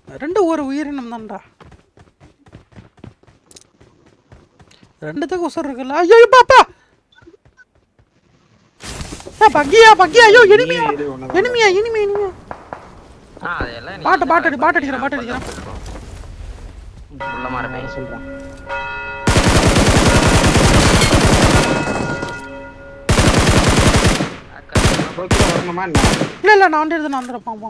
ரெண்டு ஒரு உயிரினம் தான்டா ரெண்டுத்துக்கு உசர் இருக்குல்ல ஐயோ பாப்பா ஏ பக்கியா பக்கியா ஐயோ எனிமியா இது ஒண்ணுதான். எனிமியா எனிமியா எனிமியா ஆ அதெல்லாம் நீ பாட்டு, பாட்டு அடி, பாட்டு அடிக்கிறேன், பாட்டு அடிக்கிறேன். உள்ள மாறப்பேன் சொல்றேன் bro, கீழே வரணுமா என்ன இல்ல இல்ல நான் வந்து நான் வந்துடுறேன் பாப்போம்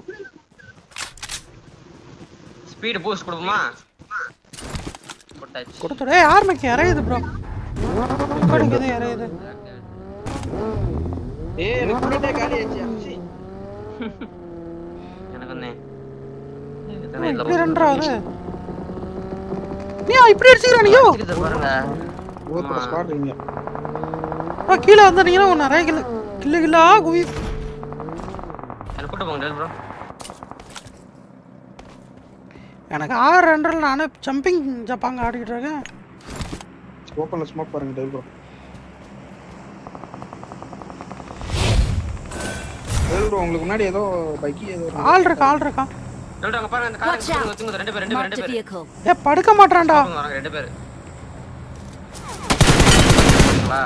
ஸ்பீடு பூஸ்ட் கொடுப்போமா போட்டாச்சு கொடுத்துடு ஏய் ஆர்மிக்கு இறையுது ப்ரோ படிக்குது இறையுது ஏய் எனக்கு புல்லட்டே காலி ஆயிடுச்சு எனக்கு வந்து இப்படி ரெண்டாவது நீ இப்படி அடிச்சுக்கிறா நீயோ பாருங்க ஓத்துல ஸ்குவாட் இருக்கீங்க ப்ரோ கீழே வந்தீங்கன்னா ஒரு நிறைய கிலோ கில்லு கில்லா குவி எனக்கு கூட்டு போங்க ப்ரோ எனக்கு ஆறு ரெண்டரில் நானே ஜம்பிங் ஜப்பாங்க ஆடிக்கிட்டு இருக்கேன் ஓப்பன்ல ஸ்மோக் பாருங்க டெல் ப்ரோ டெல் ப்ரோ உங்களுக்கு முன்னாடி ஏதோ பைக்கி ஏதோ ஒரு- ஆள் இருக்கா ஆள் இருக்கா சொல்லிட்டு அங்க பாருங்க அந்த கார் Watch out. தூங்குது ரெண்டு பேர் ரெண்டு பேர் Marked ரெண்டு a பேர் vehicle. ஏ படுக்க மாட்டான்டா தூங்க வராங்க ரெண்டு பேர் வா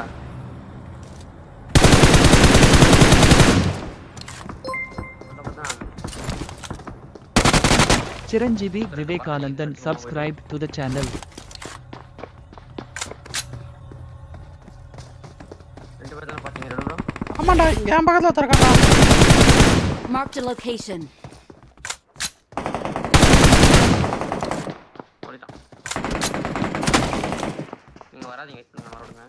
Chiranjeevi Vivekanandan subscribe to the channel. ரெண்டு பேர் தானே பாத்தீங்க ரெண்டு ப்ரோ ஆமாண்டா என் பக்கத்தில் ஒருத்தருக்காண்டா Marked a location. ஓடிட்டான் நீங்க வராதீங்க வெயிட் பண்ணுங்க வர விடுங்க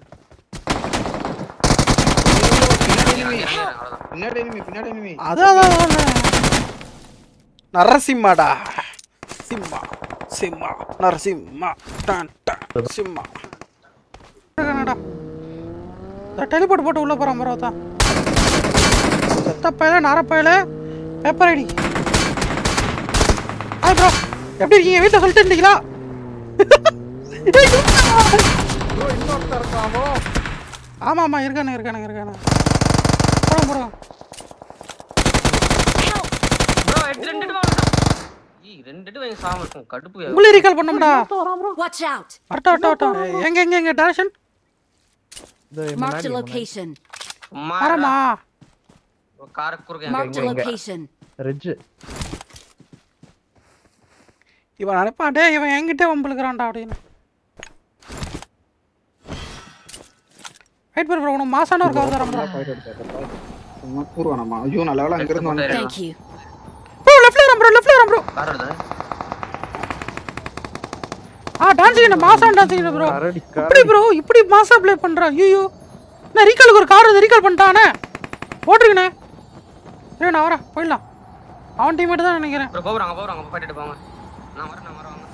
பின்னாடி enemy. அவ்வளவுதான் பின்னாடி enemy, பின்னாடி enemy. அதான் அதான், அதான் நரசிம்மாடா சிம்மா சிம்மா நரசிம்மா டான் டான் சிம்மா இருக்கானடா டெலிபோர்ட் போட்டு உள்ள போறான் ப்ரோ தான் செத்தப்பையில நரப்பையில பேப்பர் ஐடி ஹாய் ப்ரோ எப்படி இருக்கீங்க வீட்டில் சொல்லிட்டு இருந்தீங்களா ஆமா ஆமா இருக்கானு இருக்கானு இருக்கானு போடுங்க போடுங்க ப்ரோ ரெண்டு ரெண்டு வா ஈ ரெண்டு வாங்கி சாம இருக்கும் கடுப்பு உங்களை ரீகால் பண்ணோம்டா Watch out. வரட்டும் வரட்டும் வரட்டும் எங்க எங்க எங்க டேரக்ஷன் Marked a location. சும்மா மரமா கார குறுக்க Marked a location. ரெஜ் இவன் நினைப்பான் டேய் இவன் என்கிட்ட வம்பிழுக்கிறான்டா அப்படின்னு வெயிட் பண்ணு ப்ரோ உனக்கு மாசான ஒரு கவர் தரேன் ப்ரோ Fight எடுத்தாரு. சும்மா கூறுவானாமா ஐயோ நல்ல வேலை அங்க இருந்து வந்து Thank you. ப்ரோ லெஃப்ட்ல வரேன் ப்ரோ லெஃப்ட்ல வரேன் ப்ரோ கார் வருது ஆ டான்ஸிங் மாசான டான்ஸிங் ப்ரோ கரடி இப்படி ப்ரோ இப்படி மாசா ப்ளே பண்றா ஐயோ நான் ரீகாலுக்கு ஒரு கார் வந்து ரீகால் பண்ணிட்டானே போட்டுருக்கண்ணே சரி நான் வரேன் போயிடலாம் அவன் டீமேட் தான் நினைக்கிறேன் ப்ரோ போறாங்க போறாங்க போயிட்டு போங்க நான் வரேன் நான் வரேன் வாங்க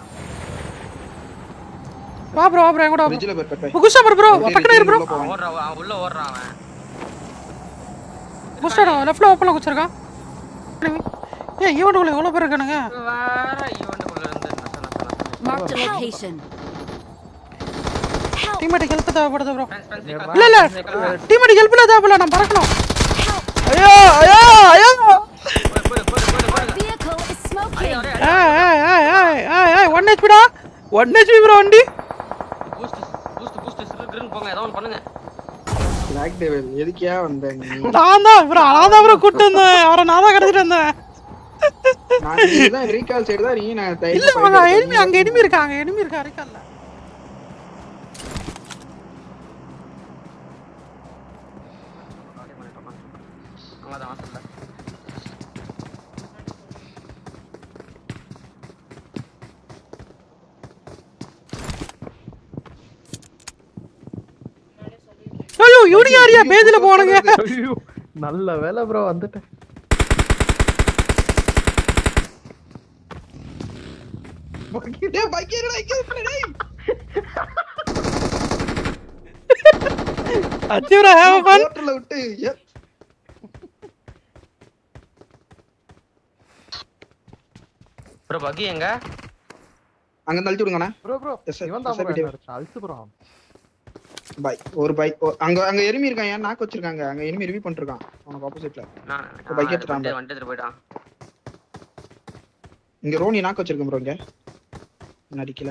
வா ப்ரோ வா ப்ரோ என் கூட வா ஃப்ரிட்ஜ்ல போய் கட்டாய் குஷா ப்ரோ பக்கத்துல இரு ப்ரோ அவன் ஓடுறான் அவன் உள்ள ஓடுறான் அவன் குஸ்டாடா லெஃப்ட்ல ஓப்பன்ல குச்சிருக்கான் ஏ ஈவெண்ட்டுக்குள்ள எவ்வளோ பேர் இருக்கானுங்க வேற ஈவெண்ட்டுக்குள்ள இருந்து நச நச நச Marked a location. டீமேட்டுக்கு ஹெல்ப் தேவைப்படுது ப்ரோ ஃப்ரெண்ட்ஸ் ஃப்ரெண்ட்ஸ் இல்ல இல்ல டீமேட்டுக்கு ஹெல்ப் இல்ல தேவையில்ல நான் பறக்கணும் ஐயோ ஐயோ ஐயோ போடு போடு போடு போடு Vehicle is smoking. ஏய் ஏய் ஏய் ஏய் ஏய் ஏய் ஒன் ஹெச்பிடா ஒன் ஹெச்பி ப்ரோ வண்டி பூஸ்ட் பூஸ்ட் பூஸ்ட் சிறுகிருன்னு போங்க ஏதோ ஒன்று பண்ணுங்க பிளாக் டேவில் எதுக்கியா வந்த நீ நான் தான் ப்ரோ நான் தான் ப்ரோ கூட்டு வந்தேன் அவரை நான் தான் கடத்திட்டு வந்தேன் நான் இதுதான் ரீகால் சைடு தான் நீ நான் தைரியமா இல்ல fight அங்க எடுத்தேன். எனிமி அங்க எனிமி இருக்கா அங்க எனிமி இருக்கா இருக்கால்ல அவ்வளோதான் வாசல்ல ஐயோ இவனி யாரியா பேதில போனுங்க ஐயோ நல்ல வேலை ப்ரோ வந்துட்டேன் டேய், bike ஏறுடா, இங்க இருடா, டேய். அச்சிவரா ஹேவ் ஃபன் Hotel ல விட்டு ஏ, ப்ரோ பக்கி எங்க அங்க தள்ளி விடுங்கண்ணா ப்ரோ ப்ரோ Yes, sir. இவன் தான் Yes, sir, ப்ரோ video. அழுத்து ப்ரோ பைக் ஒரு பைக் அங்க அங்க எருமி இருக்கான் ஏன் நாக்கு வச்சிருக்காங்க அங்க எருமி ரிவ்யூ பண்ணிருக்கான் உனக்கு ஆப்போசிட்ல நான் bike எடுத்துட்டான் வண்டி வண்டி எடுத்துட்டு போயிட்டான் இங்க ரோனி நாக்கு வச்சிருக்கேன் ப்ரோ இங்க இன்னும் அடிக்கல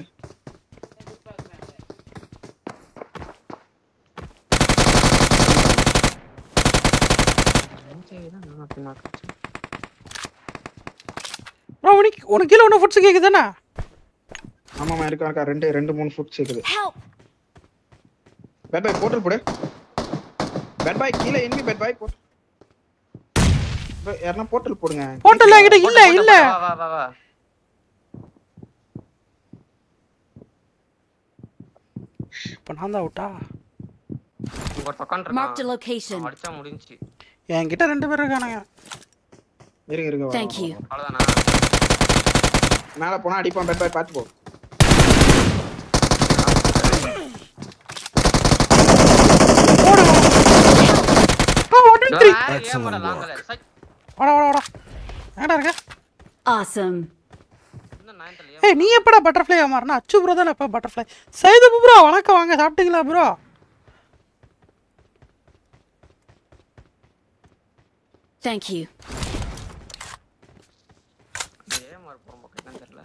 ப்ரோ உனக்கு உனக்கு கீழே ஒன்று ஃபுட்ஸ் கேட்குதானே ஆமாமா இருக்கா இருக்கா ரெண்டு ரெண்டு மூணு ஃபுட் இருக்குது Help! பேட் பாய் போட்டல் போடு பேட் பாய் கீழே எனிமி பேட் பாய் போட்டு யாருன்னா போர்ட்டல் போடுங்க போட்டல என்கிட்ட இல்ல இல்ல வா வா வா வா இப்போ நான் தான் அவுட்டா இங்க ஒரு பக்கம் Marked a இருக்கான் location. அவன் அடிச்சா முடிஞ்சுச்சு என்கிட்ட ரெண்டு பேர் இருக்கானுங்க இருங்க இருங்க வரோம், Thank you. வரோம், அவ்வளவுதானா வரோம். மேல போனா அடிப்பான் பேட் பாய் பாத்து போ ஆ ஒன் த்ரீ ஏன் மேடம் லாங்கல சை வாடா வாடா வாடா ஏடா இருக்க Awesome. இந்த நைன்த்ல ஏய் நீ எப்படா பட்டர்ஃப்ளை மாறினா அச்சு ப்ரோ தானே எப்போ பட்டர்ஃப்ளை சைது ப்ரோ வணக்கம் வாங்க சாப்பிட்டீங்களா ப்ரோ Thank you. ஏன் மார் போறோம் பக்கம் என்னன்னு தெரியல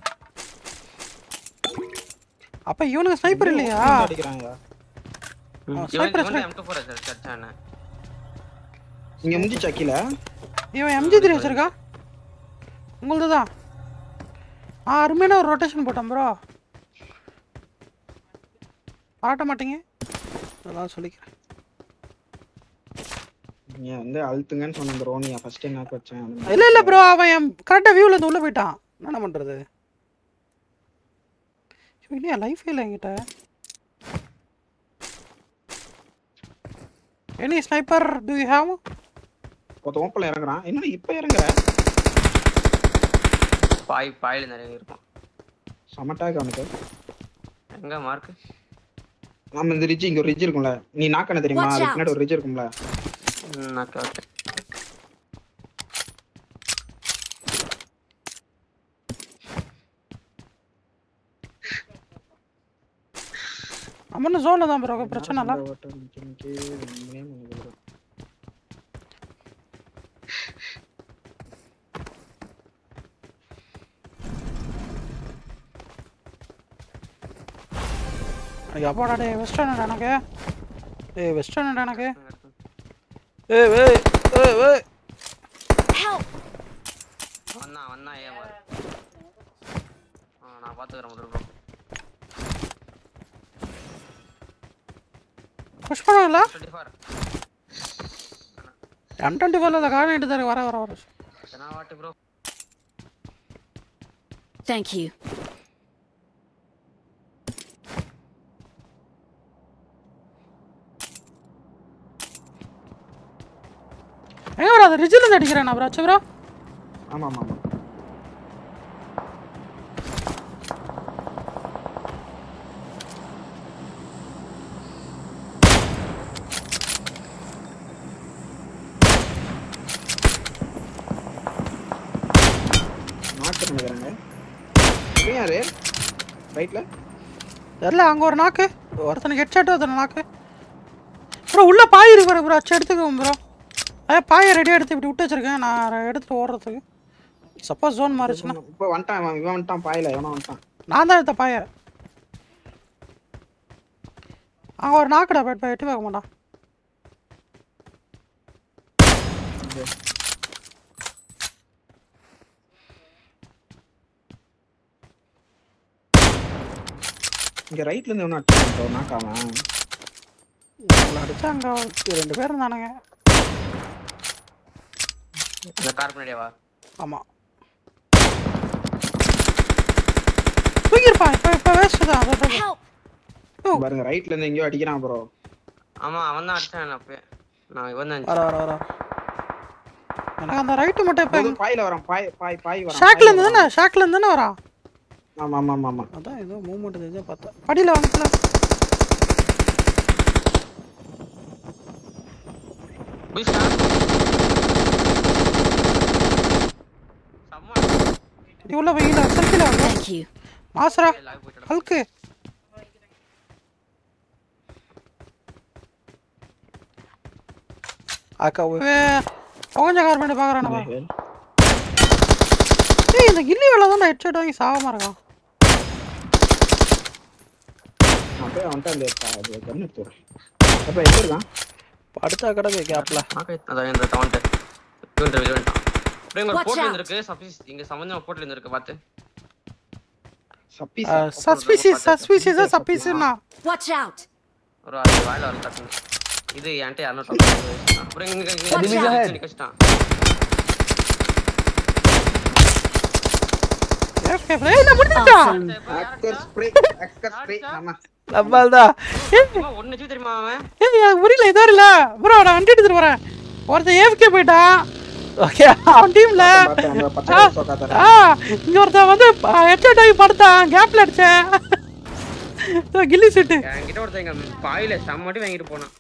அப்ப இவனுக்கு ஸ்னைப்பர் இல்லையா அடிக்கிறாங்க ஆ, இவன் sniper, இவன் M24 வச்சிருக்கானே இங்க முடிஞ்சிச்சா கீழே இவன் எம்ஜி த்ரீ வச்சிருக்கான் உங்களது தான் ஆ அருமையான ஒரு ரொட்டேஷன் போட்டேன் ப்ரோ பாராட்ட மாட்டீங்க அதான் சொல்லிக்கிறேன் நீங்க வந்து அழுத்துங்கன்னு சொன்ன இந்த ரோனியா ஃபர்ஸ்ட் நாக்கு வச்சேன் அந்த மாதிரி. இல்லை இல்லை ப்ரோ அவன் என் கரெக்டாக வியூவில் இருந்து உள்ளே போயிட்டான் என்ன பண்ணுறது இன்னும் லைஃப் இல்லை என்கிட்ட any sniper do you have ஒருத்த ஓப்பல இறங்குறான் என்னடா இப்ப இறங்குற பாய் பாயில நிறைய இருக்கும் சமட்டாக அவனுக்கு எங்க மார்க் ஆமா இந்த ரிட்ஜ் இங்க ஒரு ரிட்ஜ் இருக்கும்ல நீ நாக்கான தெரியுமா Watch அதுக்கு out. பின்னாடி ஒரு ரிட்ஜ் இருக்கும்ல ஓகே ஓகே நம்ம ஜோனில் தான் ப்ரோ பிரச்சனை இல்லை இந்த ஓட்டம் நிக்க நிக்க ஒண்ணுமே பண்ணல bro. எனக்கு அப்பாடா டே வெஸ்டர்ன் எனக்கு ஏய் வெஸ்டர்ன் எனக்கு ஏய் ஏய் ஏய் ஏய் Help! வந்தான் வந்தான் ஏன் மார் ஆ நான் பாத்துக்கிறேன் முதல்ல ப்ரோ புஷ் பண்ணுவீங்களா டுவெண்ட்டி ஃபோர் எம் டுவெண்ட்டி ஃபோரில் இந்த கார் தான் வர வர வர எத்தனை வாட்டி ப்ரோ Thank you. எங்க ப்ரோ அது ரிஜில் இருந்து அடிக்கிறேன் ப்ரோ அச்சு ப்ரோ ஆமா ஆமா ஆமா நாக்கு நினைக்கிறாங்க இவன் யாரு ரைட்ல தெரியல அங்கே ஒரு நாக்கு ஒருத்தனுக்கு ஹெட்ஷாட் ஒருத்தனை நாக்கு ப்ரோ உள்ள பாய் இருக்கு ப்ரோ அச்சு எடுத்துக்குவோம் ப்ரோ அதே பாயை ரெடியாக எடுத்து இப்படி விட்டு வச்சிருக்கேன் நான் எடுத்துட்டு ஓடுறதுக்கு சப்போஸ் ஜோன் மாறிச்சுன்னா இப்ப வந்துட்டான் இவன் இவன் வந்துட்டான் பாயில எவனோ வந்துட்டான் நான் தான் எடுத்த பாயை அங்கே ஒரு நாக்குடா பேட் பாய் எட்டி பார்க்க மாட்டான் இங்க ரைட்ல இருந்து எவனோ அடிச்சான் bro, நாக்காவன் உங்களை அடிச்சா அங்கே ரெண்டு பேர் இருந்தானுங்க இந்த கார் பின்னாடியே வா ஆமாம் தூக்கியிருப்பான் இப்போ இப்போ வேஸ்ட்டு தான் சொல்கிறது Help! பாருங்க ரைட்ல இருந்து எங்கேயோ அடிக்கிறான் ப்ரோ ஆமா அவன் தான் அடிச்சான் அப்பயே நான் இவன் தான் வர வர வர எனக்கு அந்த ரைட்டு மட்டும் இப்போ பாயில வரான் பாய் பாய் பாய் வரான் ஷாக்ல பாய்ல இருந்து தானே ஷாக்ல இருந்து தானே வரான் ஆமா ஆமா ஆமா ஆமா அதான் ஏதோ மூவ்மெண்ட் தெரிஞ்சா பார்த்தேன் படியில் வாங்கல புஷ்டா சம்மா நீ உள்ள போய் செல்ஃபியில் வாங்க Thank you. மாசரா லாக் போயிட்டு ஹல்க்கு அக்கா கொஞ்சம் கார்மெண்ட் பார்க்குறானப்பா ஏய் இந்த கில்லி வேலை தான் ஹெட்ஷாட் வாங்கி சாகாம இருக்கான் அப்படியே அவன்கிட்ட அந்த அது கண்ணு எடுத்துறேன் அப்ப எங்க இருக்கான் படுத்தா கிடக்கு கேப்ல அதான் இந்த டவுன்ட்டு இவன் வெளியே வந்துட்டான் அப்படியே இங்க ஒரு Watch போர்ட்ல out. இருந்திருக்கு சப்பீஸ் இங்க சம்பந்தமா போர்ட்ல இருந்திருக்கு பார்த்து சப்பி சஸ்பீசியஸ் சஸ்பீசியஸா சப்பீஸ்னா Watch out! ஒரு அது வாயில வர டக்குன்னு இது என்கிட்ட யாரும் சொல்றாங்க அப்புறம் இங்க இங்க Watch இங்க out. நிக்க வச்சுட்டான் ஏகே ஏய் நான் முடிஞ்சிட்டான் Awesome. ஆக்கர் ஸ்ப்ரே ஆக்கர் ஸ்ப்ரே ஆமா நம்மால் தான் ஏய் சும்மா ஒன்னு வச்சு தெரியுமா அவன் ஏய் எனக்கு புரியல இதோ இல்ல ப்ரோ நான் வண்டி எடுத்துட்டு வரேன் ஒருத்தன் ஏஃப்கே போயிட்டான் ஓகே அவன் டீம்ல பார்த்தேன் அந்த பச்சை கலர் சோக்கா தரேன் ஆ இங்க ஒருத்தன் வந்து ஹெட்ஷாட் ஆகி படுத்தான் கேப்ல அடிச்சேன் இதோ கில்லி சுட்டு என்கிட்ட ஒருத்தன் எங்க பாயில செம்மட்டி வாங்கிட்டு போனான்